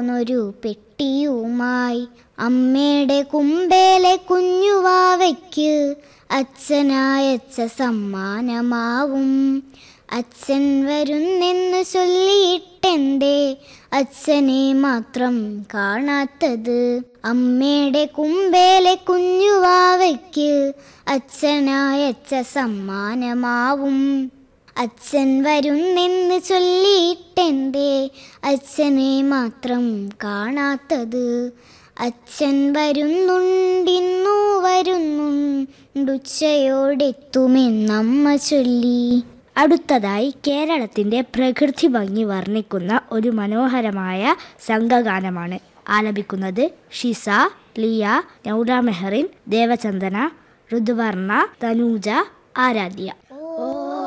പോന്നൊരു പെട്ടിയുമായി അമ്മയുടെ കുമ്പേലെ കുഞ്ഞുവാവയ്ക്ക് അച്ഛനായച്ച സമ്മാനമാവും അച്ഛൻ വരുന്നെന്ന് ചൊല്ലിയിട്ടെന്തേ അച്ഛനെ മാത്രം കാണാത്തത് അമ്മയുടെ കുമ്പേലെ കുഞ്ഞുവാവയ്ക്ക് അച്ഛനായച്ച സമ്മാനമാവും അച്ഛൻ വരുന്നെന്ന് ചൊല്ലിയിട്ടെന്തേ അച്ഛനെ മാത്രം കാണാത്തത് അച്ഛൻ വരുന്നുണ്ടിന്നു വരുന്നുണ്ടുച്ചയോടെത്തുമെന്നമ്മ ചൊല്ലി അടുത്തതായി കേരളത്തിന്റെ പ്രകൃതി ഭംഗി വർണ്ണിക്കുന്ന ഒരു മനോഹരമായ സംഘഗാനമാണ് ആലപിക്കുന്നത് ഷിസ ലിയ നൗല മെഹറിൻ ദേവചന്ദന ഋതുവർണ തനൂജ ആരാധ്യ